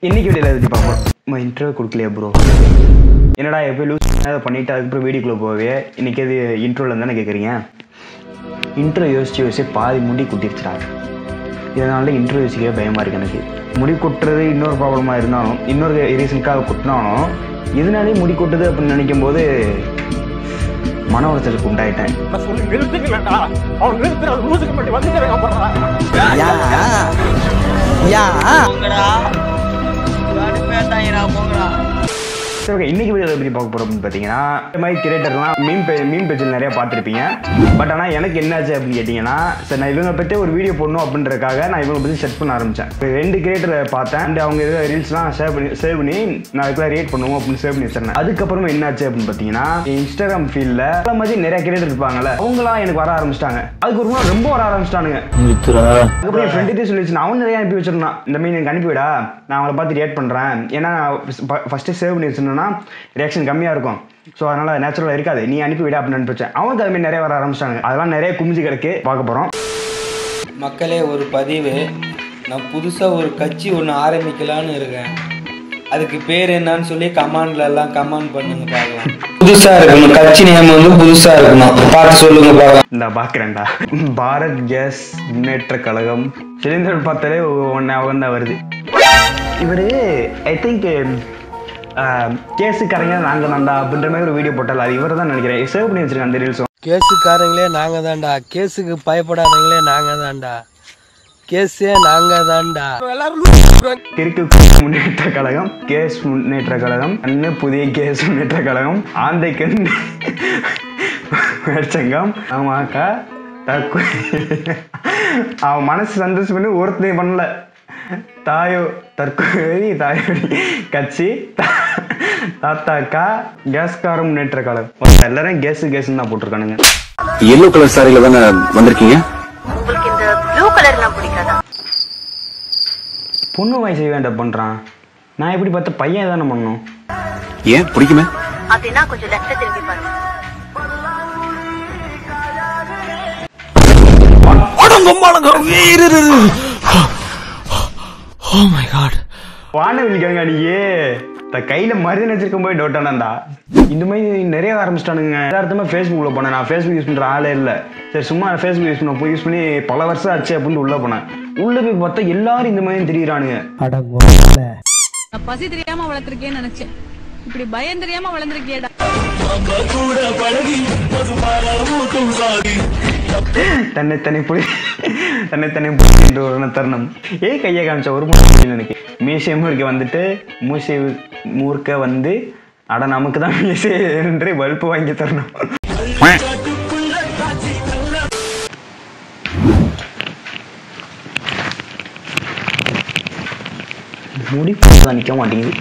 இன்னைக்கு வீடியோல பற்றி பார்ப்போம் நம்ம இன்டர்வியூ கொடுக்கலையா ப்ரோ என்னடா எப்போ லூஸ் அதை பண்ணிட்டு அதுக்கப்புறம் வீடியோக்குள்ளே போவே இன்னைக்கு அது இன்ட்ரோவில் தானே கேட்குறீங்க இன்ட்ரோ யோசிச்சு யோசிச்சு பாதி முடி குட்டிருச்சுடா இதனால இன்ட்ரோ யோசிக்கவே பயமாக இருக்கு எனக்கு முடி கொட்டுறது இன்னொரு ப்ராப்ளமாக இருந்தாலும் இன்னொரு ரீசனுக்காக கொட்டினாலும் இதனாலே முடி கொட்டுது அப்படின்னு நினைக்கும் போது மன உளைச்சலுக்கு உண்டாயிட்டேன் நான் சொல்லி நிறுத்துக்கலடா அவன் நிறுத்துற லூசுக்கு மட்டும் வந்துக்கிறேன் அப்புறம் யா யா போங்கடா அனுப்பேட்டாங்கடா போங்கடா சரி ஓகே இன்னைக்கு வீடியோ எப்படி பார்க்க போறோம் அப்படின்னு பார்த்தீங்கன்னா இந்த மாதிரி கிரியேட்டர்லாம் மீன் பே மீன் பேஜில் நிறைய பார்த்துருப்பீங்க பட் ஆனால் எனக்கு என்னாச்சு அப்படின்னு கேட்டிங்கன்னா சரி நான் இவங்க பற்றி ஒரு வீடியோ போடணும் அப்படின்றதுக்காக நான் இவங்க பற்றி செட் பண்ண ஆரம்பித்தேன் இப்போ ரெண்டு கிரியேட்டரை பார்த்தேன் and அவங்க ஏதோ ரீல்ஸ்லாம் சேவ் பண்ணி சேவ் பண்ணி நான் அதுக்குலாம் ரியேட் பண்ணுவோம் அப்படின்னு சேவ் பண்ணி வச்சிருந்தேன் அதுக்கப்புறம் என்னாச்சு அப்படின்னு பார்த்தீங்கன்னா இன்ஸ்டாகிராம் ஃபீல்டில் பல மாதிரி நிறைய கிரியேட்டர் இருப்பாங்கல்ல அவங்களாம் எனக்கு வர ஆரம்பிச்சிட்டாங்க அதுக்கு ஒரு நாள் ரொம்ப வர ஆரம்பிச்சிட்டானுங்க அதுக்கப்புறம் என் ஃப்ரெண்டுகிட்டே சொல்லிச்சு நான் அவன் நிறைய அனுப்பி வச்சிருந்தான் இந்த மீன் எனக்கு அனுப்பிவிடா நான் அவங்கள பார்த்து ரியாக்ட் பண்ணுறேன் ஏன்னா ஃபஸ்ட்டு சேவ் பண்ணி வச்சிருந்தேன்னா ரியாக்ஷன் கம்மியாக இருக்கும் ஸோ அதனால் நேச்சுரலாக இருக்காது நீ அனுப்பி விட அப்படின்னு அனுப்பிச்சேன் அவனுக்கு அதுமாதிரி நிறைய வர ஆரம்பிச்சிட்டாங்க அதெல்லாம் நிறைய குமிஞ்சு கிடக்கு பார்க்க போகிறோம் மக்களே ஒரு பதிவு நான் புதுசாக ஒரு கட்சி ஒன்று ஆரம்பிக்கலான்னு இருக்கேன் அதுக்கு பேர் என்னன்னு சொல்லி கமாண்ட்ல எல்லாம் கமெண்ட் பண்ணுங்க பார்க்கலாம் புதுசாக இருக்கணும் கட்சி நேம் வந்து புதுசாக இருக்கணும் பார்த்து சொல்லுங்க பார்க்கலாம் இந்த பார்க்குறேன்டா பாரத் கேஸ் முன்னேற்ற கழகம் சிலிண்டர் பார்த்தாலே ஒன்று அவங்க தான் வருது இவர் ஐ திங்க் கேஸுக்காரங்க நாங்கள் தான்டா அப்படின்ற மாதிரி ஒரு வீடியோ போட்டால அது இவர் தான் நினைக்கிறேன் சேவ் பண்ணி வச்சிருக்கேன் அந்த ரீல்ஸும் கேஸுக்காரங்களே நாங்க தான்டா கேஸுக்கு பயப்படாதவங்களே நாங்க தான்டா கேஸே நாங்க தான்டா கிறுக்கு முன்னேற்ற கழகம் கேஸ் முன்னேற்ற கழகம் அண்ணு புதிய கேஸ் முன்னேற்ற கழகம் ஆந்தைக்கு மேற்சங்கம் ஆமாக்கா தற்கு அவன் மனசு சந்தோஷம் பண்ணி ஒருத்தனையும் பண்ணல தாயோ தற்கொலை தாயோடி கட்சி தா- தாத்தாக்கா கேஸ்கார முன்னேற்ற கழகம் எல்லாரும் கேஸ் கேஸ்ன்னு தான் போட்டிருக்கானுங்க எல்லோ கலர் சாரியில தானே வந்திருக்கீங்க உங்களுக்கு இந்த ப்ளூ கலர்லாம் பிடிக்காதா பொண்ணு வாய் செய்ய வேண்டாம் பண்றான் நான் எப்படி பார்த்த பையன் தானே பண்ணணும் ஏன் பிடிக்குமே அப்படின்னா கொஞ்சம் லெஃப்ட்ல திரும்பி பாருங்க வானவில்லிக்காங்க நீயே த கையில மருந்து வச்சிருக்கும் போய் டோட்டானாண்டா இந்த மாதிரி நிறைய ஆரம்பிச்சிட்டானுங்க யதார்த்தமா ஃபேஸ்புக்ல போனேன் நான் ஃபேஸ்புக் யூஸ் பண்ற ஆளே இல்ல சரி சும்மா ஃபேஸ்புக் யூஸ் பண்ண போய் யூஸ் பண்ணி பல வருஷம் ஆச்சு அப்படின்னு உள்ள போனேன் உள்ள போய் பார்த்தா எல்லாரும் இந்த மாதிரி தெரியுறானுங்க நான் பசி தெரியாம வளர்த்திருக்கேன்னு நினைச்சேன் இப்படி பயம் தெரியாம வளர்ந்திருக்கேடா தன்னை தனி புடி தன்னை தனி புடின்ற ஒரு தருணம் ஏய் கையை காமிச்ச ஒரு முடியல எனக்கு மீசை மூர்க்க வந்துட்டு மூசை மூர்க்க வந்து அட நமக்கு தான் மீசை என்று வலுப்பு வாங்கி தரணும் முடி தான் நிற்க மாட்டேங்குது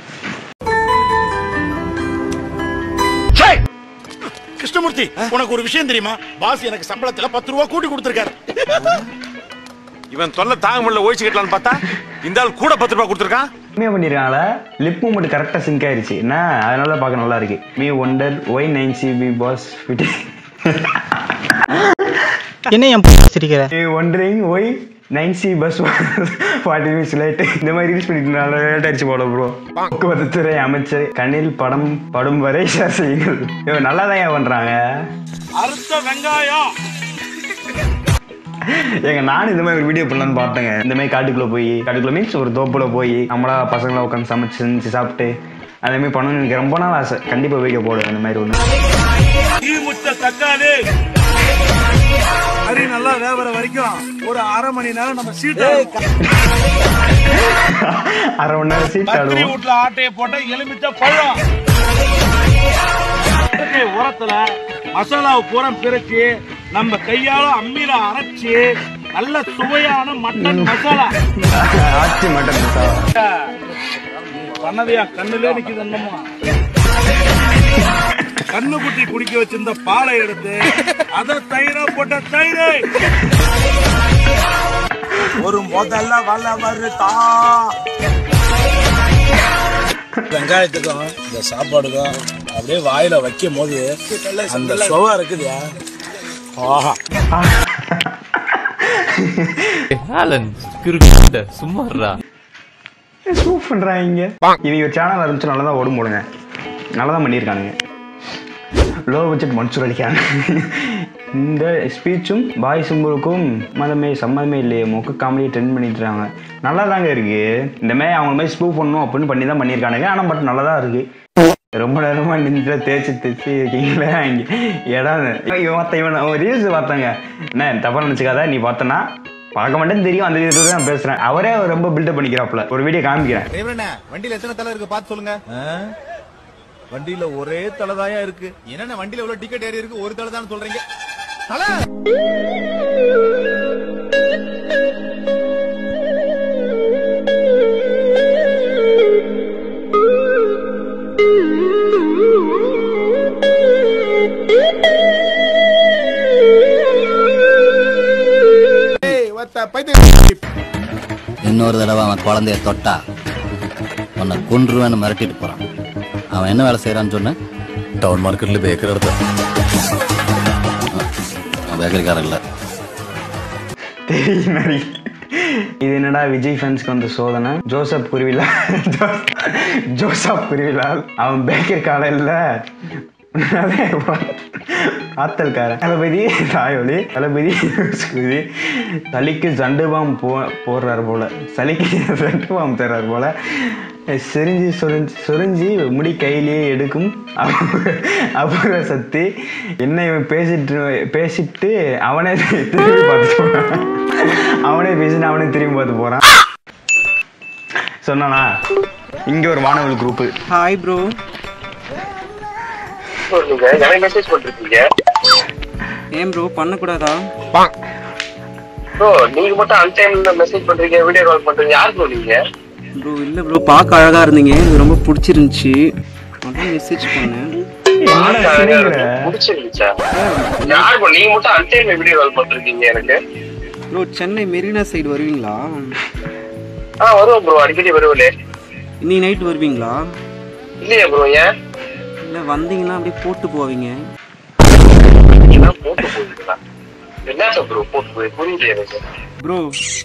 கிருஷ்ணமூர்த்தி உனக்கு ஒரு விஷயம் தெரியுமா பாஸ் எனக்கு சம்பளத்துல பத்து ரூபா கூட்டி கொடுத்திருக்காரு இவன் தொல்லை தாங்க முடியல ஒழிச்சு கட்டலான்னு பார்த்தா இந்த ஆள் கூட பத்து ரூபாய் கொடுத்துருக்கான் கம்மியாக பண்ணிருக்காங்கள லிப் மூமெண்ட் கரெக்டாக சிங்க் ஆயிருச்சு என்ன அதனால பார்க்க நல்லா இருக்கு me wonder why nine C B bus fifty என்ன என் சிரிக்கிற me wondering why nine C bus forty minutes late இந்த மாதிரி ரீல்ஸ் பண்ணிட்டு லேட் ஆயிடுச்சு போல ப்ரோ போக்குவரத்துறை அமைச்சர் கண்ணில் படம் படும் வரை ஷேர் செய்யுங்கள் இவன் நல்லா தான் ஏன் பண்றாங்க அறுத்த வெங்காயம் ஏங்க நானும் இந்த மாதிரி ஒரு வீடியோ பண்ணலான்னு பார்த்தேங்க இந்த மாதிரி காட்டுக்குள்ள போய் காட்டுக்குள்ள மீன்ஸ் ஒரு தோப்புல போய் நம்மளா பசங்களா உட்காந்து சமைச்சு செஞ்சு சாப்பிட்டு அந்த மாதிரி பண்ணணும்னு எனக்கு ரொம்ப நாள் ஆசை கண்டிப்பா வீடியோ போடுவேன் அந்த மாதிரி ஒன்று தீ முச்ச தக்காளி கறி நல்லா வேவற வரைக்கும் ஒரு அரை மணி நேரம் நம்ம சீட்டை அரை மணி நேரம் சீட் பத்திரி ஆடுவோம் வீட்டுல ஆட்டைய போட்ட எலுமிச்ச பழம் இயற்கை உரத்துல மசாலாவை பூரா பிரிச்சு நம்ம கையால அம்மியில அரைச்சு நல்ல சுவையான மட்டன் மசாலா ஆச்சி மட்டன் மசாலா பண்ணதையா கண்ணுல நிக்குது என்னமோ கண்ணு குட்டி குடிக்க வச்சிருந்த பாலை எடுத்து அத தயிரா போட்ட தயிரை ஒரு முதல்ல வல்ல வருதா வெங்காயத்துக்கும் இந்த சாப்பாடுக்கும் அப்படியே வாயில வைக்கும் போது அந்த சுவா இருக்குது ஆஹா ஆலன் கிறுக்கிட்ட சும்மாறா சூப் பண்றாங்க இவங்க ஒரு சேனல் ஆரம்பிச்சு நல்லா தான் ஓடும் போடுங்க நல்லா தான் பண்ணியிருக்கானுங்க லோ பட்ஜெட் மன்சூர் அடிக்காங்க இந்த ஸ்பீச்சும் பாய் சிம்புலுக்கும் மதமே சம்மதமே இல்லையே மொக்க காமெடியை ட்ரெண்ட் பண்ணிட்டு இருக்காங்க நல்லா தாங்க இருக்கு இந்த மாதிரி அவங்க மாதிரி ஸ்பூ பண்ணணும் அப்படின்னு பண்ணி தான் பண்ணியிருக்கானுங்க ஆனால் பட் நல்லா தான் இருக்கு ரொம்ப நேரமா நின்று தேய்ச்சி தேய்ச்சி இருக்கீங்களே இங்க இடம் இவன் மத்த இவன் ஒரு ரீல்ஸ் பார்த்தாங்க என்ன தப்பா நினச்சிக்காத நீ பார்த்தனா பார்க்க மாட்டேன்னு தெரியும் அந்த விதத்துல தான் பேசுறேன் அவரே ரொம்ப பில்டப் பண்ணிக்கிறாப்புல ஒரு வீடியோ காமிக்கிறேன் டிரைவரண்ணே வண்டியில எத்தனை தலை இருக்கு பார்த்து சொல்லுங்க வண்டியில ஒரே தலைதாயா இருக்கு என்னென்ன வண்டியில எவ்வளவு டிக்கெட் ஏறி இருக்கு ஒரு தலை தான் சொல்றீங்க தலை இன்னொரு தடவை அவன் குழந்தைய தொட்டா உன்னை கொன்றுவேன்னு மிரட்டிட்டு போறான் அவன் என்ன வேலை செய்யறான்னு சொன்ன டவுன் மார்க்கெட்ல பேக்கர் எடுத்த பேக்கரிக்காரன் இல்லை தெரியும் மாதிரி இது என்னடா விஜய் ஃபேன்ஸ்க்கு வந்த சோதனை ஜோசப் குருவிலா ஜோசப் குருவிலால் அவன் பேக்கர் காலையில் ஆத்தல்காரன் தளபதி தாயொலி தளபதி குருவி சளிக்கு ஜண்டு பாம் போ போடுறாரு போல சளிக்கு ஜண்டு பாம் தர்றாரு போல செரிஞ்சு சொரிஞ்சு சொரிஞ்சு முடி கையிலேயே எடுக்கும் அபூர்வ- அபூர்வ சக்தி என்ன இவன் பேசிட்டு பேசிட்டு அவனே திரும்பி பார்த்துட்டு போறான் அவனே பேசிட்டு அவனே திரும்பி பார்த்து போறான் சொன்னானா இங்க ஒரு மாணவர்கள் குரூப் ஹாய் ப்ரோ நீங்க எனக்கு மெசேஜ் பண்ணிருக்கீங்க ஏன் ப்ரோ பண்ணக்கூடாதா ப்ரோ நீங்க மட்டும் அன்டைம்ல மெசேஜ் பண்றீங்க வீடியோ கால் பண்றீங்க யார் ப்ரோ நீங்க ப்ரோ இல்லை ப்ரோ பார்க்க அழகா இருந்தீங்க எனக்கு ரொம்ப பிடிச்சிருந்துச்சி அதான் மெசேஜ் பண்ணேன் முடிச்சிருந்துச்சா யார் ப்ரோ நீங்க மட்டும் அன்டைம்ல வீடியோ கால் பண்றீங்க எனக்கு ப்ரோ சென்னை மெரினா சைடு வருவீங்களா ஆ வருவோம் ப்ரோ அடிக்கடி வருவலே இன்னைக்கு நைட் வருவீங்களா இல்லையா ப்ரோ ஏன் இல்லை வந்தீங்கன்னா அப்படியே போட்டு போவீங்க என்ன போட்டு போயிருக்கா என்ன ப்ரோ போட்டு போய் புரியல எனக்கு ப்ரோ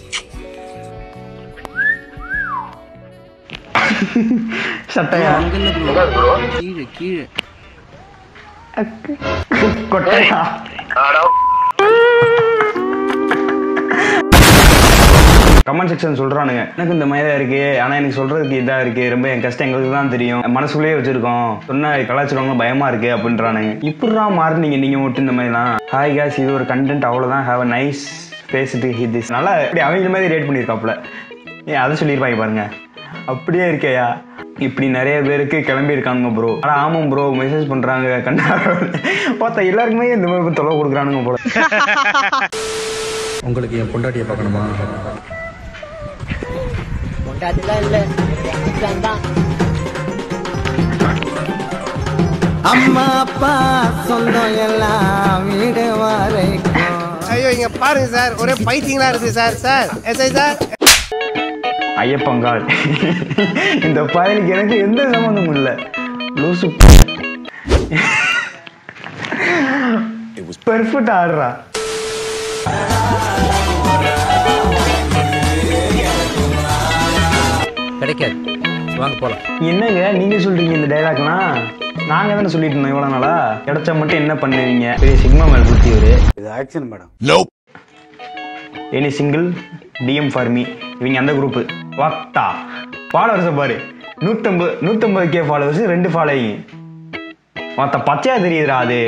சட்டையா அங்க இல்ல என்ன ப்ரோ ப்ரோ கீழே கீழே கொட்டையா ஆடா கமெண்ட் செக்ஷன் சொல்றானுங்க எனக்கு இந்த மாதிரி தான் இருக்கு ஆனா எனக்கு சொல்றதுக்கு இதா இருக்கு ரொம்ப என் கஷ்டம் எங்களுக்கு தான் தெரியும் மனசுக்குள்ளேயே வச்சிருக்கோம் சொன்னா கலாச்சிருவாங்க பயமா இருக்கு அப்படின்றானுங்க இப்படிதான் மாறுனீங்க நீங்க மட்டும் இந்த மாதிரிலாம் ஹாய் கேஸ் இது ஒரு கண்டென்ட் அவ்வளவுதான் ஹாவ் அ நைஸ் பேசிட்டு ஹிட் திஸ் நல்லா இப்படி அவங்க மாதிரி ரேட் பண்ணியிருக்காப்புல ஏன் அதை சொல்லியிருப்பாங்க பாருங்க அப்படியே இருக்கையா இப்படி நிறைய பேருக்கு கிளம்பி இருக்கானுங்க ப்ரோ ஆனா ஆமாம் ப்ரோ மெசேஜ் பண்றாங்க கண்டா பார்த்தா எல்லாருக்குமே இந்த மாதிரி தொலை கொடுக்குறானுங்க போல உங்களுக்கு என் பொண்டாட்டியை பார்க்கணுமா அம்மா அப்பா சொந்தம் எல்லாம் வீடு வரைக்கும் ஐயோ இங்க பாருங்க சார் ஒரே பைத்தியங்களா இருக்கு சார் சார் எஸ்ஐ சார் ஐயப்பங்கால் இந்த பயலுக்கு எனக்கு எந்த சம்மந்தமும் இல்லை லூசு பெர்ஃபெக்ட் ஆடுறா கிடைக்காது வாங்க போலாம் என்னங்க நீங்க சொல்றீங்க இந்த டைலாக்லாம் நாங்க தானே சொல்லிட்டு இருந்தோம் இவ்வளவு நாளா கிடைச்சா மட்டும் என்ன பண்ணுவீங்க பெரிய சிக்மா மேல் குத்தி ஒரு இது action madam any single DM for me இவங்க அந்த குரூப் வாக்டா ஃபாலோவர்ஸை பாரு நூற்றம்பது நூற்றம்பது கே ஃபாலோவர்ஸ் ரெண்டு ஃபாலோயிங் மொத்த பச்சையா தெரியுதுடா அது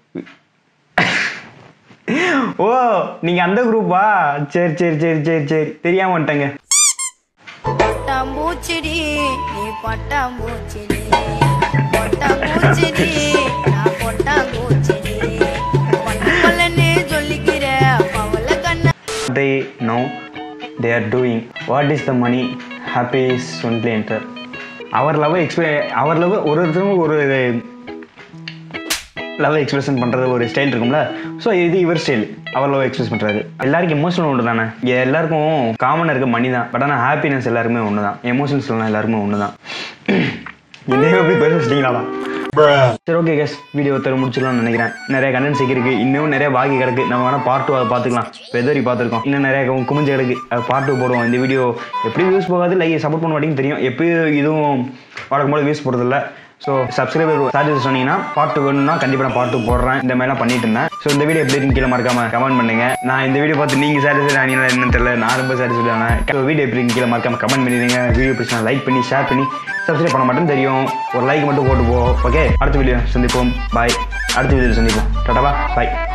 ஓ நீங்க அந்த குரூப்பா சரி சரி சரி சரி சரி தெரியாம வந்துட்டேங்க பட்டாம்பூச்சிடி நீ பட்டாம்பூச்சிடி பட்டாம்பூச்சிடி நான் பட்டாம்பூச்சிடி பல்லன்னு சொல்லிக்கிற பவள கண்ண they know they are doing what is the money happy is only enter அவர் லவ் எக்ஸ்பிர அவர் லவ் ஒரு ஒருத்தவங்க ஒரு லவ் எக்ஸ்பிரஷன் பண்ணுறது ஒரு ஸ்டைல் இருக்கும்ல ஸோ இது இவர் ஸ்டைல் அவர் லவ் எக்ஸ்பிரஸ் பண்ணுறாரு எல்லாருக்கும் எமோஷனல் ஒன்று தானே இங்க எல்லாருக்கும் காமனாக இருக்க மணி தான் பட் ஆனால் ஹாப்பினஸ் எல்லாருமே ஒன்று தான் எமோஷன்ஸ் எல்லாம் எல்லாருமே ஒன்று தான் என்னையும் எப்படி பேச வச்சிட்டீங்களாடா சரி ஓகே கேஸ் வீடியோ தர முடிச்சிடலாம்னு நினைக்கிறேன் நிறைய கண்டென்ட்ஸ் இருக்கு இன்னும் நிறைய பாக்கி கிடக்கு நம்ம வேணா பார்ட் டூ அதை பார்த்துக்கலாம் இப்போ எது வரைக்கும் பார்த்துருக்கோம் இன்னும் நிறைய கு- குமிஞ்சு கிடக்கு அது பார்ட் டூ போடுவோம் இந்த வீடியோ எப்படி வியூஸ் போகாது லைக் சப்போர்ட் பண்ண மாட்டேங்குது தெரியும் எப்பயும் இதுவும் வழக்கம் போல வியூஸ் போடுறதில்ல ஸோ சப்ஸ்கிரைபர் சார்ஜஸ் சொன்னீங்கன்னா பார்ட் டூ வேணும்னா கண்டிப்பாக நான் பார்ட் டூ போடுறேன் இந்த மாதிரிலாம் பண்ணிட்டு இருந்தேன் ஸோ இந்த வீடியோ எப்படி இருக்குன்னு கீழே மறக்காம கமெண்ட் பண்ணுங்க நான் இந்த வீடியோ பார்த்து நீங்கள் சாட்டிஸ்ஃபைட் ஆனீங்கன்னா என்னன்னு தெரியல நான் ரொம்ப சாட்டிஸ்ஃபைட் ஆனேன் ஸோ வீடியோ எப்படி இருக்குன்னு கீழே மறக்காம கமெண்ட் பண்ணிடுங்க வீடியோ பிடிச்சா லைக் பண்ணி ஷேர் பண்ணி சப்ஸ்கிரைப் பண்ண மாட்டேன்னு தெரியும் ஒரு லைக் மட்டும் போட்டு போ ஓகே அடுத்த வீடியோ சந்திப்போம் பாய் அடுத்த வீடியோ சந்திப்போம் டாட்டா பாய்